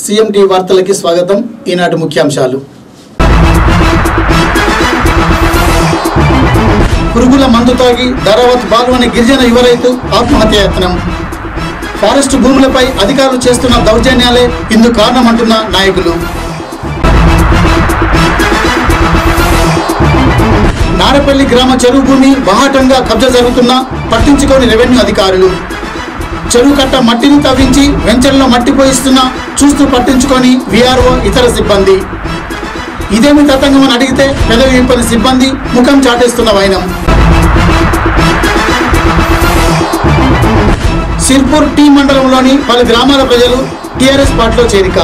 CM tea వార్తలకి స్వాగతం ఈనాటి ముఖ్యాంశాలు పురుగుల మందు తాగి ధరావత్ బాలు అనే గిరిజన యువ రైతు ఆత్మహత్యాయత్నం ఫారెస్ట్ భూములపై అధికారులు చేస్తున్న దౌర్జన్యాలే ఇందుకు కారణమంటున్న నాయకులు నారపల్లి గ్రామ చెరువు భూమి బాహాటంగా కబ్జా జరుగుతున్నా పట్టించుకోని రెవెన్యూ అధికారులు చెరువు కట్ట మట్టిని తవ్వించి వెంచర్లో మట్టి పోయిస్తున్నా చూస్తూ పట్టించుకొని విఆర్ఓ ఇతర సిబ్బంది ఇదేమి తతంగం అని అడిగితే పెదవి విప్పని సిబ్బంది ముఖం చాటేస్తున్న వైనం సిర్పూర్ టీ మండలంలోని పలు గ్రామాల ప్రజలు టీఆర్ఎస్ పార్టీలో చేరిక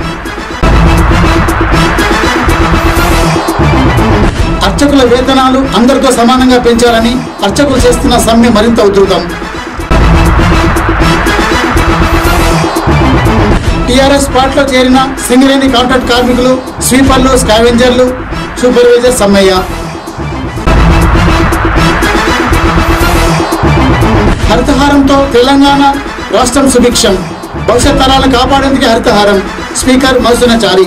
అర్చకుల వేతనాలు అందరితో సమానంగా పెంచాలని అర్చకులు చేస్తున్న సమ్మె మరింత ఉధృతం టీఆర్ఎస్ పార్టీలో చేరిన సింగరేణి కాంట్రాక్ట్ కార్మికులు స్వీపర్లు స్కావెంజర్లు సూపర్వైజర్ సమ్మయ్య హరితహారంతో తెలంగాణ రాష్ట్రం సుభిక్షం భవిష్యత్ తరాలను కాపాడేందుకు హరితహారం స్పీకర్ మధుసూనాచారి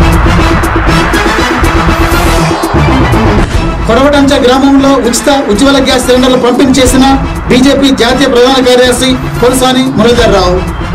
కొడవటంచ గ్రామంలో ఉచిత ఉజ్వల గ్యాస్ సిలిండర్లు పంపిణీ చేసిన బీజేపీ జాతీయ ప్రధాన కార్యదర్శి కొలసాని మురళీధర్ రావు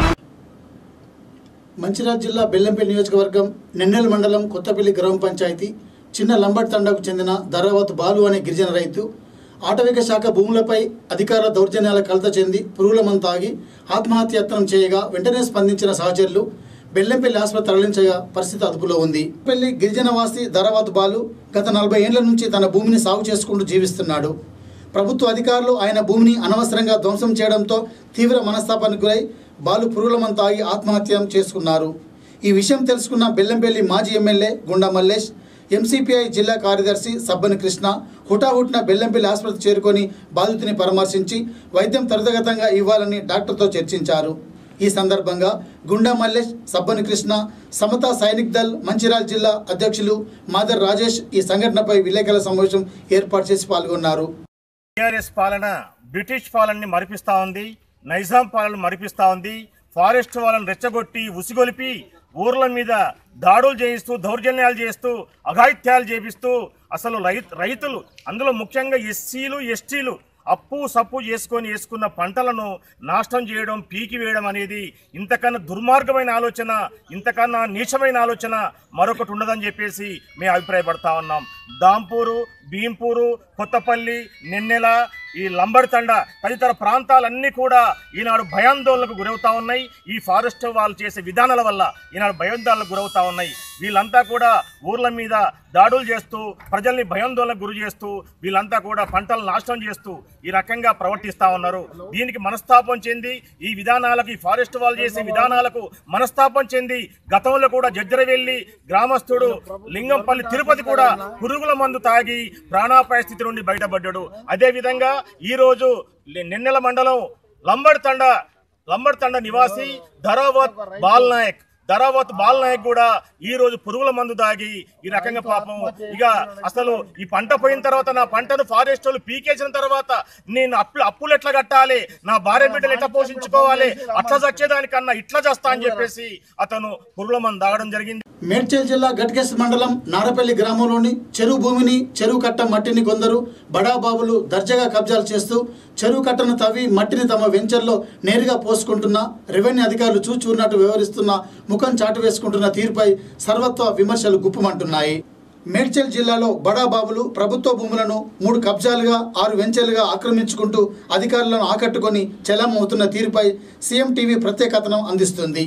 మంచిర్యాల జిల్లా బెల్లంపల్లి నియోజకవర్గం నెన్నెల మండలం కొత్తపల్లి గ్రామ పంచాయతీ చిన్న లంబట్ తండాకు చెందిన ధరావత్ బాలు అనే గిరిజన రైతు ఆటవిక శాఖ భూములపై అధికార దౌర్జన్యాల కలత చెంది పురుగుల మందు తాగి ఆత్మహత్యత్నం చేయగా వెంటనే స్పందించిన సహచరులు బెల్లంపల్లి ఆసుపత్రి తరలించగా పరిస్థితి అదుపులో ఉంది పెళ్లి గిరిజనవాసి ధరావత్ బాలు గత నలభై ఏళ్ల నుంచి తన భూమిని సాగు చేసుకుంటూ జీవిస్తున్నాడు ప్రభుత్వ అధికారులు ఆయన భూమిని అనవసరంగా ధ్వంసం చేయడంతో తీవ్ర మనస్తాపానికి గురై బాలు పురుగులమంత తాగి ఆత్మహత్య చేసుకున్నారు ఈ విషయం తెలుసుకున్న బెల్లంపల్లి మాజీ ఎమ్మెల్యే గుండా మల్లేష్ ఎంసీపీఐ జిల్లా కార్యదర్శి సబ్బని కృష్ణ హుటాహుటిన బెల్లంపల్లి ఆసుపత్రి చేరుకొని బాధితుని పరామర్శించి వైద్యం త్వరితగతంగా ఇవ్వాలని డాక్టర్తో చర్చించారు ఈ సందర్భంగా గుండా మల్లేష్ సబ్బని కృష్ణ సమతా సైనిక్ దళ్ మంచిర్యాల జిల్లా అధ్యక్షులు మాదర్ రాజేష్ ఈ సంఘటనపై విలేకరుల సమావేశం ఏర్పాటు చేసి పాల్గొన్నారు టీఆర్ఎస్ పాలన బ్రిటిష్ పాలనని మరిపిస్తా ఉంది నైజాం పాలన మరిపిస్తా ఉంది ఫారెస్ట్ వాళ్ళని రెచ్చగొట్టి ఉసిగొలిపి ఊర్ల మీద దాడులు చేయిస్తూ దౌర్జన్యాలు చేస్తూ అఘాయిత్యాలు చేపిస్తూ అసలు రై- రైతులు అందులో ముఖ్యంగా ఎస్సీలు ఎస్టీలు అప్పు సప్పు చేసుకొని వేసుకున్న పంటలను నాశనం చేయడం పీకి వేయడం అనేది ఇంతకన్నా దుర్మార్గమైన ఆలోచన ఇంతకన్నా నీచమైన ఆలోచన మరొకటి ఉండదని చెప్పేసి మేము అభిప్రాయపడతా ఉన్నాం దాంపూరు భీంపూరు కొత్తపల్లి నిన్నెల ఈ లంబడితండ తదితర ప్రాంతాలన్నీ కూడా ఈనాడు భయాందోళనకు గురవుతా ఉన్నాయి ఈ ఫారెస్ట్ వాళ్ళు చేసే విధానాల వల్ల ఈనాడు భయాందోళనకు గురవుతా ఉన్నాయి వీళ్ళంతా కూడా ఊర్ల మీద దాడులు చేస్తూ ప్రజల్ని భయాందోళనకు గురి చేస్తూ వీళ్ళంతా కూడా పంటలు నాశనం చేస్తూ ఈ రకంగా ప్రవర్తిస్తా ఉన్నారు దీనికి మనస్తాపం చెంది ఈ విధానాలకు ఈ ఫారెస్ట్ వాళ్ళు చేసే విధానాలకు మనస్తాపం చెంది గతంలో కూడా జజ్జరవెల్లి గ్రామస్తుడు లింగంపల్లి తిరుపతి కూడా పురుగుల మందు తాగి ప్రాణాపాయ స్థితి నుండి బయటపడ్డాడు అదే విధంగా ఈ రోజు లి- నిన్నెల మండలం లంబడి తండ లంబడి తండ నివాసి ధరావత్ బాల్ నాయక్ ధరావత్ బాల్ నాయక్ కూడా ఈ రోజు పురుగుల మందు దాగి ఈ రకంగా పాపం ఇక అసలు ఈ పంట పోయిన తర్వాత నా పంటను ఫారెస్ట్ వాళ్ళు పీకేసిన తర్వాత నేను అప్పులు అప్పులు ఎట్లా కట్టాలి నా భార్య బిడ్డలు ఎట్లా పోషించుకోవాలి అట్లా చచ్చేదానికన్నా ఇట్లా చేస్తా అని చెప్పేసి అతను పురుగుల మందు తాగడం జరిగింది మేడ్చల్ జిల్లా గట్కేశ్ మండలం నారపల్లి గ్రామంలోని చెరువు భూమిని చెరువు కట్ట మట్టిని కొందరు బడాబాబులు దర్జాగా కబ్జాలు చేస్తూ చెరువు కట్టను తవ్వి మట్టిని తమ వెంచర్లో నేరుగా పోసుకుంటున్న రెవెన్యూ అధికారులు చూచూరినట్టు వ్యవహరిస్తున్న ముఖం చాటు వేసుకుంటున్న తీరుపై సర్వత్వ విమర్శలు గుప్పమంటున్నాయి మేడ్చల్ జిల్లాలో బడాబాబులు ప్రభుత్వ భూములను మూడు కబ్జాలుగా ఆరు వెంచర్లుగా ఆక్రమించుకుంటూ అధికారులను ఆకట్టుకొని చెలమవుతున్న తీరుపై సీఎం టీవీ ప్రత్యేక కథనం అందిస్తుంది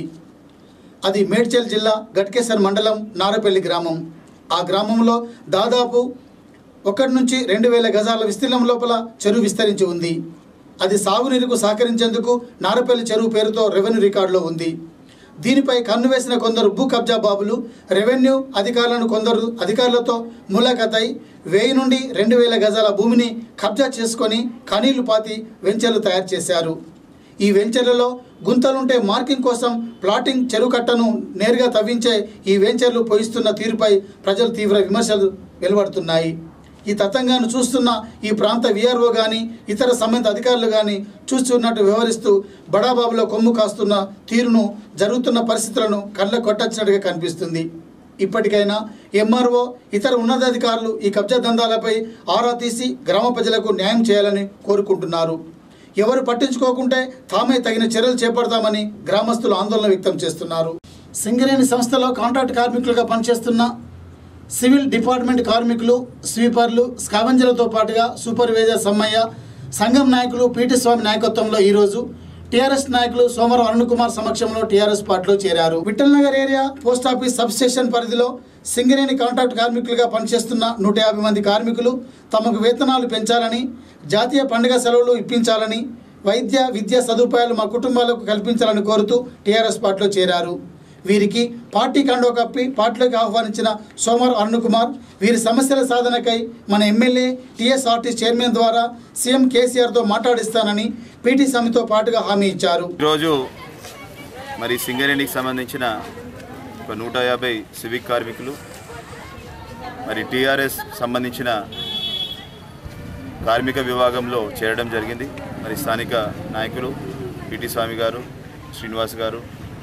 అది మేడ్చల్ జిల్లా గట్కేసర్ మండలం నారపల్లి గ్రామం ఆ గ్రామంలో దాదాపు ఒకటి నుంచి రెండు వేల గజాల విస్తీర్ణం లోపల చెరువు విస్తరించి ఉంది అది సాగునీరుకు సహకరించేందుకు నారపల్లి చెరువు పేరుతో రెవెన్యూ రికార్డులో ఉంది దీనిపై కన్ను వేసిన కొందరు భూ కబ్జా బాబులు రెవెన్యూ అధికారులను కొందరు అధికారులతో ములాఖతై వెయ్యి నుండి రెండు వేల గజాల భూమిని కబ్జా చేసుకొని కనీళ్లు పాతి వెంచర్లు తయారు చేశారు ఈ వెంచర్లలో గుంతలుంటే మార్కింగ్ కోసం ప్లాటింగ్ చెరువు కట్టను నేరుగా తవ్వించే ఈ వెంచర్లు పోయిస్తున్న తీరుపై ప్రజలు తీవ్ర విమర్శలు వెలువడుతున్నాయి ఈ తతంగాన్ని చూస్తున్న ఈ ప్రాంత విఆర్ఓ కానీ ఇతర సంబంధిత అధికారులు కానీ చూస్తున్నట్టు వ్యవహరిస్తూ బడాబాబులో కొమ్ము కాస్తున్న తీరును జరుగుతున్న పరిస్థితులను కళ్ళ కొట్టచ్చినట్టుగా కనిపిస్తుంది ఇప్పటికైనా ఎంఆర్ఓ ఇతర ఉన్నతాధికారులు ఈ కబ్జా దందాలపై ఆరా తీసి గ్రామ ప్రజలకు న్యాయం చేయాలని కోరుకుంటున్నారు ఎవరు పట్టించుకోకుంటే తామే తగిన చర్యలు చేపడతామని గ్రామస్తులు ఆందోళన వ్యక్తం చేస్తున్నారు సింగరేణి సంస్థలో కాంట్రాక్ట్ కార్మికులుగా పనిచేస్తున్న సివిల్ డిపార్ట్మెంట్ కార్మికులు స్వీపర్లు స్కావెంజర్లతో పాటుగా సూపర్వైజర్ సమ్మయ్య సంఘం నాయకులు పీటి స్వామి నాయకత్వంలో ఈరోజు టీఆర్ఎస్ నాయకులు సోమవారం అరుణ్ కుమార్ సమక్షంలో టీఆర్ఎస్ పార్టీలో చేరారు Vithal Nagar area post office sub station పరిధిలో సింగరేణి కాంట్రాక్ట్ కార్మికులుగా పనిచేస్తున్న నూట యాభై మంది కార్మికులు తమకు వేతనాలు పెంచాలని జాతీయ పండుగ సెలవులు ఇప్పించాలని వైద్య విద్యా సదుపాయాలు మా కుటుంబాలకు కల్పించాలని కోరుతూ టీఆర్ఎస్ పార్టీలో చేరారు వీరికి పార్టీ కండో కప్పి పార్టీలోకి ఆహ్వానించిన సోమవారం అరుణ్ కుమార్ వీరి సమస్యల సాధనకై మన ఎమ్మెల్యే టీఎస్ఆర్టీ చైర్మన్ ద్వారా సీఎం కేసీఆర్తో మాట్లాడిస్తానని పీటీ సమితితో పాటుగా హామీ ఇచ్చారు ఈరోజు మరి సింగరేణికి సంబంధించిన ఒక నూట యాభై సివిక్ కార్మికులు మరి టీఆర్ఎస్ సంబంధించిన కార్మిక విభాగంలో చేరడం జరిగింది మరి స్థానిక నాయకులు పిటి స్వామి గారు శ్రీనివాస్ గారు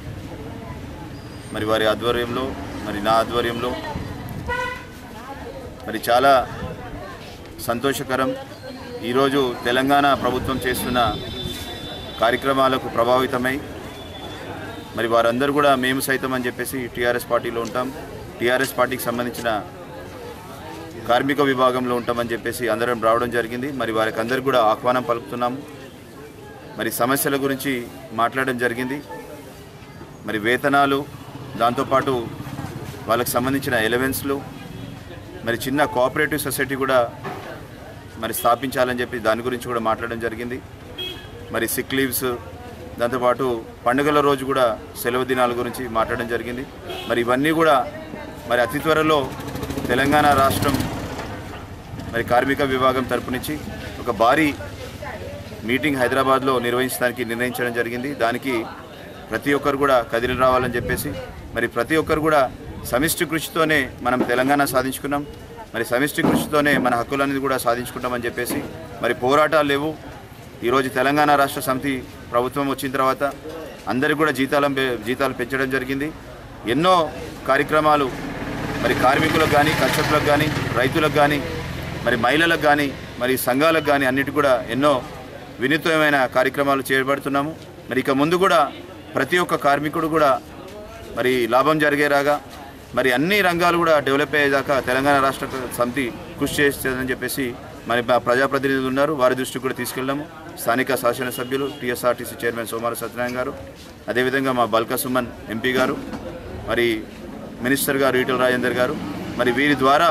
మరి వారి ఆధ్వర్యంలో మరి నా ఆధ్వర్యంలో మరి చాలా సంతోషకరం ఈరోజు తెలంగాణ ప్రభుత్వం చేస్తున్న కార్యక్రమాలకు ప్రభావితమై మరి వారందరూ కూడా మేము సైతం అని చెప్పేసి టీఆర్ఎస్ పార్టీలో ఉంటాం టీఆర్ఎస్ పార్టీకి సంబంధించిన కార్మిక విభాగంలో ఉంటామని చెప్పేసి అందరం రావడం జరిగింది మరి వారికి అందరికి కూడా ఆహ్వానం పలుకుతున్నాము మరి సమస్యల గురించి మాట్లాడడం జరిగింది మరి వేతనాలు దాంతోపాటు వాళ్ళకి సంబంధించిన ఎలవెన్స్లు మరి చిన్న కోఆపరేటివ్ సొసైటీ కూడా మరి స్థాపించాలని చెప్పి దాని గురించి కూడా మాట్లాడడం జరిగింది మరి సిక్ లీవ్స్ దాంతోపాటు పండుగల రోజు కూడా సెలవు దినాల గురించి మాట్లాడడం జరిగింది మరి ఇవన్నీ కూడా మరి అతి త్వరలో తెలంగాణ రాష్ట్రం మరి కార్మిక విభాగం తరపు నుంచి ఒక భారీ మీటింగ్ హైదరాబాద్లో నిర్వహించడానికి నిర్ణయించడం జరిగింది దానికి ప్రతి ఒక్కరు కూడా కదిలి రావాలని చెప్పేసి మరి ప్రతి ఒక్కరు కూడా సమిష్టి కృషితోనే మనం తెలంగాణ సాధించుకున్నాం మరి సమిష్టి కృషితోనే మన హక్కులనేది కూడా సాధించుకుంటామని చెప్పేసి మరి పోరాటాలు లేవు ఈరోజు తెలంగాణ రాష్ట్ర సమితి ప్రభుత్వం వచ్చిన తర్వాత అందరికీ కూడా జీతాలు జీతాలు పెంచడం జరిగింది ఎన్నో కార్యక్రమాలు మరి కార్మికులకు కానీ కర్షకులకు కానీ రైతులకు కానీ మరి మహిళలకు కానీ మరి సంఘాలకు కానీ అన్నిటి కూడా ఎన్నో వినూత్నమైన కార్యక్రమాలు చేపడుతున్నాము మరి ఇక ముందు కూడా ప్రతి ఒక్క కార్మికుడు కూడా మరి లాభం జరిగేలాగా మరి అన్ని రంగాలు కూడా డెవలప్ అయ్యేదాకా తెలంగాణ రాష్ట్ర సమితి కృషి చేస్తుందని చెప్పేసి మరి మా ప్రజాప్రతినిధులు ఉన్నారు వారి దృష్టికి కూడా తీసుకెళ్ళాము స్థానిక శాసనసభ్యులు టీఎస్ఆర్టీసీ చైర్మన్ సోమార సత్యనారాయణ గారు అదేవిధంగా మా బల్కా సుమన్ ఎంపీ గారు మరి మినిస్టర్ గారు ఈటల రాజేందర్ గారు మరి వీరి ద్వారా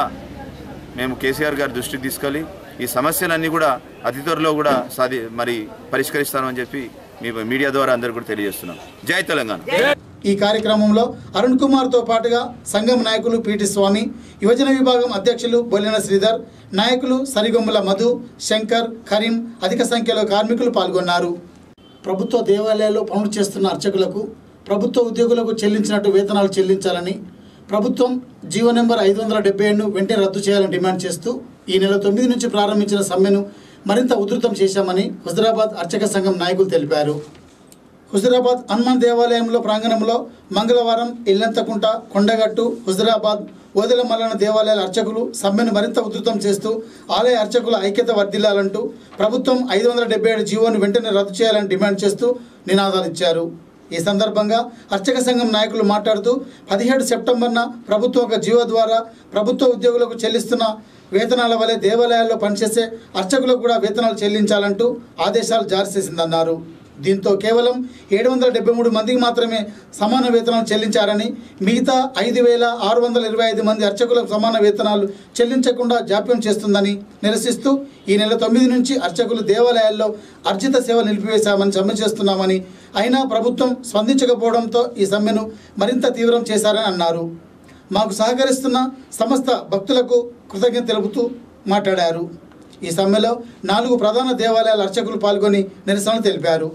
మేము కేసీఆర్ గారి దృష్టికి తీసుకెళ్ళి ఈ సమస్యలన్నీ కూడా అతి త్వరలో కూడా సాధి మరి పరిష్కరిస్తామని చెప్పి మీ మీడియా ద్వారా అందరికీ కూడా తెలియజేస్తున్నాం జై తెలంగాణ ఈ కార్యక్రమంలో అరుణ్ కుమార్తో పాటుగా సంఘం నాయకులు పీటి స్వామి యువజన విభాగం అధ్యక్షులు బొల్లిన శ్రీధర్ నాయకులు సరిగొమ్మల మధు శంకర్ కరీం అధిక సంఖ్యలో కార్మికులు పాల్గొన్నారు ప్రభుత్వ దేవాలయాల్లో పనులు చేస్తున్న అర్చకులకు ప్రభుత్వ ఉద్యోగులకు చెల్లించినట్టు వేతనాలు చెల్లించాలని ప్రభుత్వం జీవో నెంబర్ ఐదు వందల డెబ్బై ఏడును వెంటనే రద్దు చేయాలని డిమాండ్ చేస్తూ ఈ నెల తొమ్మిది నుంచి ప్రారంభించిన సమ్మెను మరింత ఉధృతం చేశామని హుజరాబాద్ అర్చక సంఘం నాయకులు తెలిపారు హుజరాబాద్ హనుమాన్ దేవాలయంలో ప్రాంగణంలో మంగళవారం ఇల్లంతకుంట కొండగట్టు హుజరాబాద్ ఓదెల మల్లన దేవాలయాల అర్చకులు సమ్మెను మరింత ఉధృతం చేస్తూ ఆలయ అర్చకుల ఐక్యత వర్ధిల్లాలంటూ ప్రభుత్వం ఐదు వందల డెబ్బై ఏడు జీవోను వెంటనే రద్దు చేయాలని డిమాండ్ చేస్తూ నినాదాలు ఇచ్చారు ఈ సందర్భంగా అర్చక సంఘం నాయకులు మాట్లాడుతూ పదిహేడు సెప్టెంబర్న ప్రభుత్వం ఒక జీవో ద్వారా ప్రభుత్వ ఉద్యోగులకు చెల్లిస్తున్న వేతనాల వలె దేవాలయాల్లో పనిచేసే అర్చకులకు కూడా వేతనాలు చెల్లించాలంటూ ఆదేశాలు జారీ చేసిందన్నారు దీంతో కేవలం ఏడు వందల డెబ్బై మూడు మందికి మాత్రమే సమాన వేతనాలు చెల్లించారని మిగతా ఐదు వేల ఆరు వందల ఇరవై ఐదు మంది అర్చకులకు సమాన వేతనాలు చెల్లించకుండా జాప్యం చేస్తుందని నిరసిస్తూ ఈ నెల తొమ్మిది నుంచి అర్చకులు దేవాలయాల్లో అర్జిత సేవ నిలిపివేశామని సమ్మె చేస్తున్నామని అయినా ప్రభుత్వం స్పందించకపోవడంతో ఈ సమ్మెను మరింత తీవ్రం చేశారని అన్నారు మాకు సహకరిస్తున్న సమస్త భక్తులకు కృతజ్ఞత తెలుపుతూ మాట్లాడారు ఈ సమ్మెలో నాలుగు ప్రధాన దేవాలయాల అర్చకులు పాల్గొని నిరసన తెలిపారు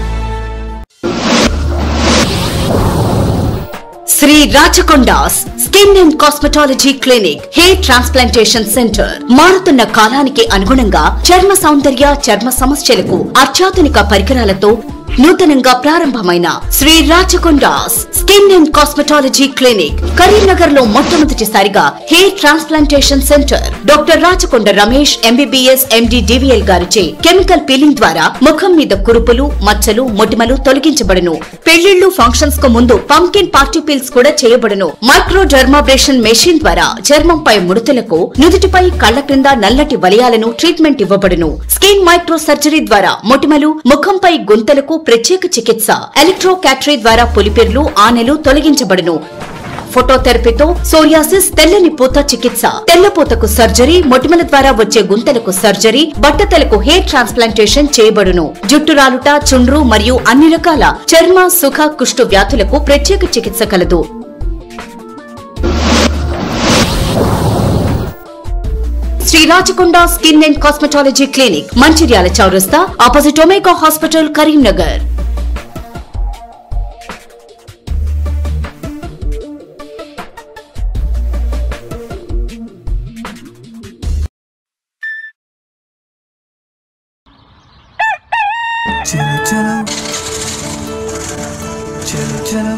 Shri Rachakonda's skin and cosmetology clinic hair transplantation centre మారుతున్న కాలానికి అనుగుణంగా చర్మ సౌందర్య చర్మ సమస్యలకు అత్యాధునిక పరికరాలతో నూతనంగా ప్రారంభమైన Shri Rachakonda's skin and cosmetology clinic Karimnagar లో మొట్టమొదటిసారిగా hair transplantation centre doctor Rachakonda Ramesh MBBS MD DVL గారిచే కెమికల్ పీలింగ్ ద్వారా ముఖం మీద కురుపులు మచ్చలు మొటిమలు తొలగించబడును పెళ్లిళ్లు ఫంక్షన్స్ కు ముందు పంకిన్ పార్టీ పీల్స్ కూడా చేయబడును మైక్రో డర్మాబ్రేషన్ మెషిన్ ద్వారా చర్మంపై ముడతలకు నుదుటిపై కళ్ల క్రింద నల్లటి వలయాలను ట్రీట్మెంట్ ఇవ్వబడును స్కిన్ మైక్రో సర్జరీ ద్వారా మొటిమలు ముఖంపై గుంతలకు ప్రత్యేక చికిత్స ఎలక్ట్రో క్యాటరీ ద్వారా పులిపిర్లు ఆనెలు తొలగించబడును ఫోటోథెరపీతో సోరియాసిస్ తెల్లని పూత చికిత్స తెల్లపూతకు సర్జరీ మొటిమల ద్వారా వచ్చే గుంతలకు సర్జరీ బట్టతలకు హెయిర్ ట్రాన్స్ప్లాంటేషన్ చేయబడును జుట్టు రాలుట చుండ్రు మరియు అన్ని రకాల చర్మ సుఖ కుష్టు వ్యాధులకు ప్రత్యేక చికిత్స కలదు Shri Rachakonda skin and cosmetology clinic Mancherial చౌరస్తా ఆపోజిట్ ఒమేగా హాస్పిటల్ కరీంనగర్ చలో చలో చలో చలో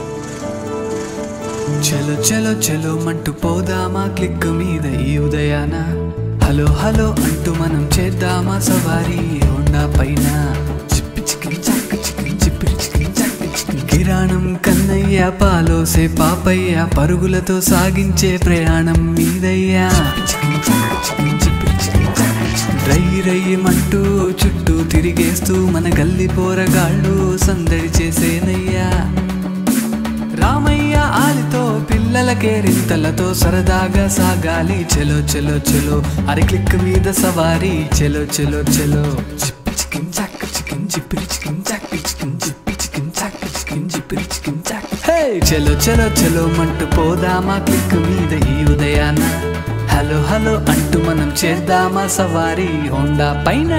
చలో చలో చలో మంటూ పోదామా క్లిక్ మీద ఈ ఉదయాన హలో హలో అంటూ మనం చేద్దామా సవారీ హోండా పైన చిప్పి చికిన్ చక్క చికిన్ చిప్పిరి చికిన్ చక్క చికిన్ కిరాణం కన్నయ్య పాలోసే పాపయ్య పరుగులతో సాగించే ప్రయాణం మీదయ్యా చికిన్ చక్క చికిన్ చిప్పిరి చికిన్ చక్క చికిన్ రై రయ్యమంటూ చుట్టూ తిరిగేస్తూ మన గల్లి పోరగాళ్ళు సందడి చేసేనయ్యా రామయ్య ఆలితో పిల్లల కేరింతలతో సరదాగా సాగాలి చెలో చెలో చెలో అరి క్లిక్ మీద సవారీ చెలో చెలో చెలో చిప్పి చికిన్ చాక్ చికిన్ చిప్పిరి చికిన్ చాక్ చికిన్ చిప్పి చికిన్ చాక్ చికిన్ చిప్పిరి చికిన్ చాక్ హే చెలో చెలో చెలో మంటూ పోదామా క్లిక్ మీద ఈ ఉదయాన హలో హలో అంటూ మనం చేద్దామా సవారీ హోండా పైన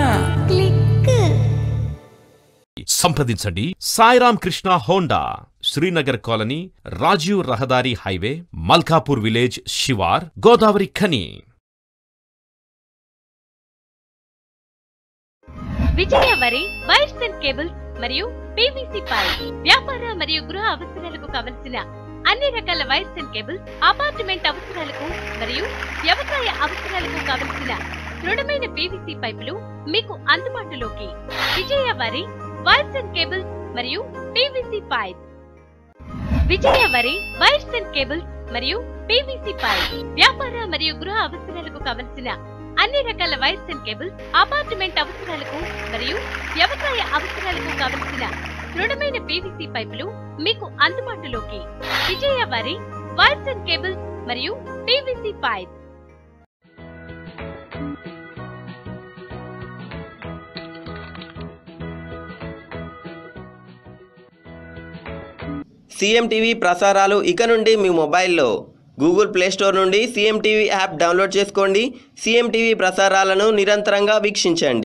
సంప్రదించండి సాయిరామ్ కృష్ణ హోండా శ్రీనగర్ కాలనీ రాజీవ్ రహదారి హైవే మల్కాపూర్ విలేజ్ శివార్ గోదావరి ఖని విజయ వరి వైర్స్ అండ్ కేబుల్స్ మరియు పీవీసీ పైప్ వ్యాపార మరియు గృహ అవసరాలకు కావలసిన అన్ని రకాల వైర్స్ అండ్ కేబుల్స్ అపార్ట్మెంట్ అవసరాలకు మరియు వ్యవసాయ అవసరాలకు కావలసిన దృఢమైన పీవీసీ పైపులు మీకు అందుబాటులోకి విజయ వరి వైర్స్ అండ్ కేబుల్స్ మరియు పీవీసీ పైప్ విజయ వరి వైర్స్ అండ్ కేబుల్స్ మరియు పీవీసీ పైప్ వ్యాపార మరియు గృహ అవసరాలకు కావలసిన అన్ని రకాల వైర్స్ అండ్ కేబుల్స్ అపార్ట్మెంట్ అవసరాలకు మరియు వ్యవసాయ అవసరాలకు కావలసిన దృఢమైన పీవీసీ పైపులు మీకు అందుబాటులోకి విజయ వరి వైర్స్ అండ్ కేబుల్స్ మరియు పీవీసీ పైప్ సీఎం టీవీ ప్రసారాలు ఇక నుండి మీ మొబైల్లో గూగుల్ ప్లే స్టోర్ నుండి సీఎం టీవీ యాప్ డౌన్లోడ్ చేసుకోండి సీఎం టీవీ ప్రసారాలను నిరంతరంగా వీక్షించండి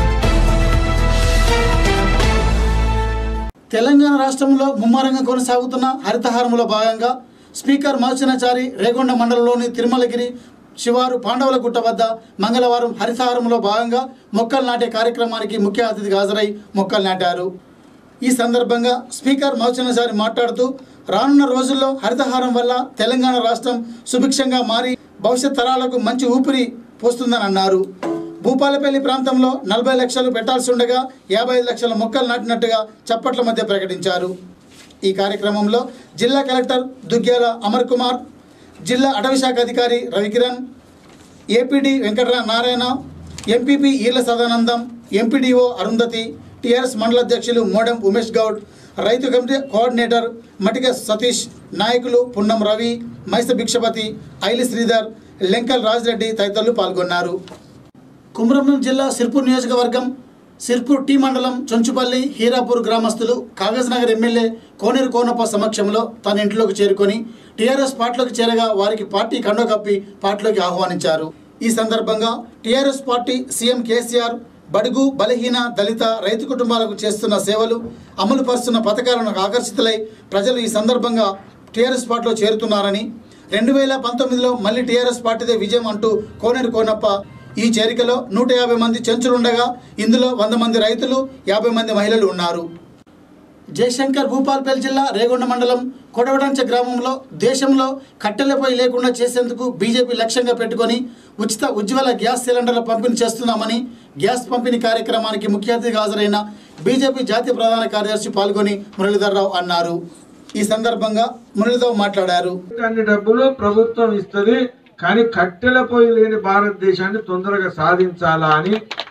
తెలంగాణ రాష్ట్రంలో ముమ్మరంగా కొనసాగుతున్న హరితహారంలో భాగంగా స్పీకర్ మల్చనాచారి రేగొండ మండలంలోని తిరుమలగిరి శివారు పాండవుల గుట్ట వద్ద మంగళవారం హరితహారంలో భాగంగా మొక్కలు నాటే కార్యక్రమానికి ముఖ్య అతిథిగా హాజరై మొక్కలు నాటారు ఈ సందర్భంగా స్పీకర్ మల్చనాచారి మాట్లాడుతూ రానున్న రోజుల్లో హరితహారం వల్ల తెలంగాణ రాష్ట్రం సుభిక్షంగా మారి భవిష్యత్ తరాలకు మంచి ఊపిరి పోస్తుందని అన్నారు భూపాలపల్లి ప్రాంతంలో నలభై లక్షలు పెట్టాల్సి ఉండగా యాభై ఐదు లక్షల మొక్కలు నాటినట్టుగా చప్పట్ల మధ్య ప్రకటించారు ఈ కార్యక్రమంలో జిల్లా కలెక్టర్ దుగ్గ్యాల అమర్ కుమార్ జిల్లా అటవీ శాఖ అధికారి రవికిరణ్ ఏపీడీ వెంకటరా Narayana MPP Eerla Sadanandam MPDO Arundhati TRS మండల అధ్యక్షులు మోడెం ఉమేష్ గౌడ్ రైతు కమిటీ కోఆర్డినేటర్ మటిక సతీష్ నాయకులు పున్నం రవి మైస భిక్షపతి ఐలి శ్రీధర్ లెంకల్ రాజిరెడ్డి తదితరులు పాల్గొన్నారు కుమ్రంభీం జిల్లా సిర్పూర్ నియోజకవర్గం సిర్పూర్ టీ మండలం చొంచుపల్లి హీరాపూర్ గ్రామస్తులు కాగజ్ నగర్ ఎమ్మెల్యే కోనేరు కోనప్ప సమక్షంలో తన ఇంట్లోకి చేరుకొని టీఆర్ఎస్ పార్టీలోకి చేరగా వారికి పార్టీ కండో కప్పి పార్టీలోకి ఆహ్వానించారు ఈ సందర్భంగా టీఆర్ఎస్ పార్టీ సీఎం కేసీఆర్ బడుగు బలహీన దళిత రైతు కుటుంబాలకు చేస్తున్న సేవలు అమలు పరుస్తున్న పథకాలను ఆకర్షితులై ప్రజలు ఈ సందర్భంగా టీఆర్ఎస్ పార్టీలో చేరుతున్నారని రెండు వేల పంతొమ్మిదిలో మళ్ళీ టీఆర్ఎస్ పార్టీదే విజయం అంటూ కోనేరు కోనప్ప ఈ చేరికలో నూట యాభై మంది చెంచులుండగా ఇందులో వంద మంది రైతులు యాభై మంది మహిళలు ఉన్నారు జయశంకర్ భూపాల్పల్లి జిల్లా రేగొండ మండలం కొడవడంచ గ్రామంలో దేశంలో కట్టెలపై లేకుండా చేసేందుకు బీజేపీ లక్ష్యంగా పెట్టుకొని ఉచిత ఉజ్వల గ్యాస్ సిలిండర్ల పంపిణీ చేస్తున్నామని గ్యాస్ పంపిణీ కార్యక్రమానికి ముఖ్య అతిథిగా హాజరైన బీజేపీ జాతీయ ప్రధాన కార్యదర్శి పాల్గొని మురళీధర్రావు అన్నారు ఈ సందర్భంగా మురళీధర్ మాట్లాడారు అన్ని డబ్బులు ప్రభుత్వం ఇస్తుంది కానీ కట్టెల పొయ్యి లేని భారతదేశాన్ని తొందరగా సాధించాలా అని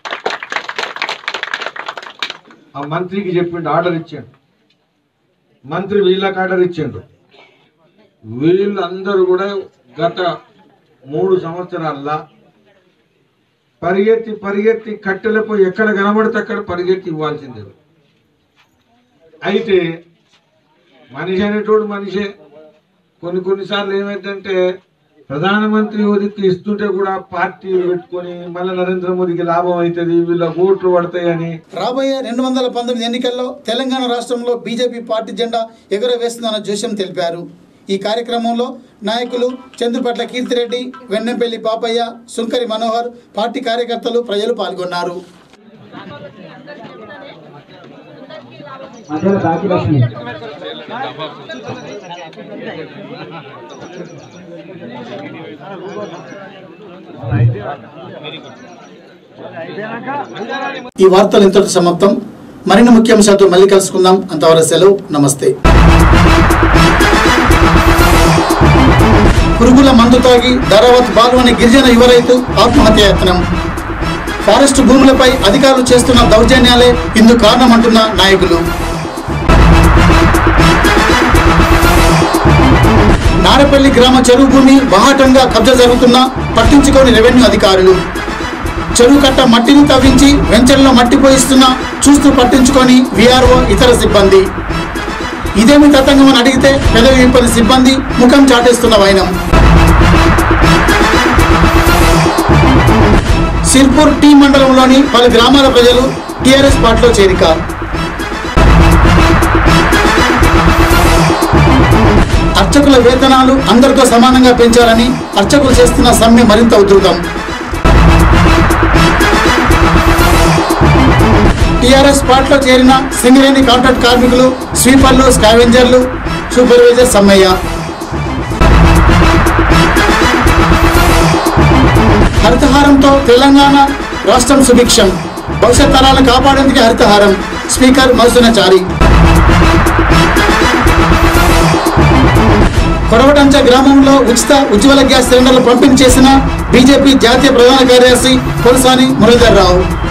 ఆ మంత్రికి చెప్పిండు ఆర్డర్ ఇచ్చాడు మంత్రి వీళ్ళకి ఆర్డర్ ఇచ్చిండు వీళ్ళందరూ కూడా గత మూడు సంవత్సరాల్లో పరిగెత్తి పరిగెత్తి కట్టెల పొయ్యి ఎక్కడ కనబడితే అక్కడ పరిగెత్తి ఇవ్వాల్సిందే అయితే మనిషి అనేటోడు మనిషే కొన్ని కొన్నిసార్లు ఏమైందంటే ప్రధానమంత్రి మోదీకి ఇస్తుంటే కూడా పార్టీలు పెట్టుకొని మళ్ళీ నరేంద్ర మోదీకి లాభం అవుతుంది వీళ్ళ ఓట్లు పడతాయని రాబోయే రెండు వందల పంతొమ్మిది ఎన్నికల్లో తెలంగాణ రాష్ట్రంలో బీజేపీ పార్టీ జెండా ఎగురవేస్తుందన్న జోష్యం తెలిపారు ఈ కార్యక్రమంలో నాయకులు చంద్రపట్ల కీర్తిరెడ్డి వెన్నెంపల్లి పాపయ్య సుంకరి మనోహర్ పార్టీ కార్యకర్తలు ప్రజలు పాల్గొన్నారు ఈ వార్తలు ఇంతటి సమాప్తం మరిన్ని ముఖ్యాంశాలతో మళ్ళీ కలుసుకుందాం అంతవరకు సెలవు నమస్తే పురుగుల మందు తాగి ధరావత్ బాలు అనే గిరిజన యువ రైతు ఆత్మహత్యాయత్నం ఫారెస్ట్ భూములపై అధికారులు చేస్తున్న దౌర్జన్యాలే ఇందుకు కారణమంటున్న నాయకులు నారపల్లి గ్రామ చెరువు భూమి బహాటంగా కబ్జా జరుగుతున్నా పట్టించుకోని రెవెన్యూ అధికారులు చెరువు కట్ట మట్టిని తవ్వించి వెంచర్లో మట్టి పోయిస్తున్నా చూస్తూ పట్టించుకొని విఆర్ఓ ఇతర సిబ్బంది ఇదేమి తతంగం అని అడిగితే పెదవి విప్పని సిబ్బంది ముఖం చాటేస్తున్న వైనం సిర్పూర్ టీ మండలంలోని పలు గ్రామాల ప్రజలు టీఆర్ఎస్ పార్టీలో చేరిక అర్చకుల వేతనాలు అందరితో సమానంగా పెంచాలని అర్చకులు చేస్తున్న సమ్మె మరింత ఉధృతం టీఆర్ఎస్ పార్టీలో చేరిన సింగరేణి కాంట్రాక్ట్ కార్మికులు స్వీపర్లు స్కావెంజర్లు సూపర్వైజర్ సమ్మయ్య హరితహారంతో తెలంగాణ రాష్ట్రం సుభిక్షం భవిష్యత్ తరాలను కాపాడేందుకు హరితహారం స్పీకర్ మధుసూనాచారి కొడవటంచ గ్రామంలో ఉచిత ఉజ్వల గ్యాస్ సిలిండర్లు పంపిణీ చేసిన బీజేపీ జాతీయ ప్రధాన కార్యదర్శి పొలసాని మురళీధర్ రావు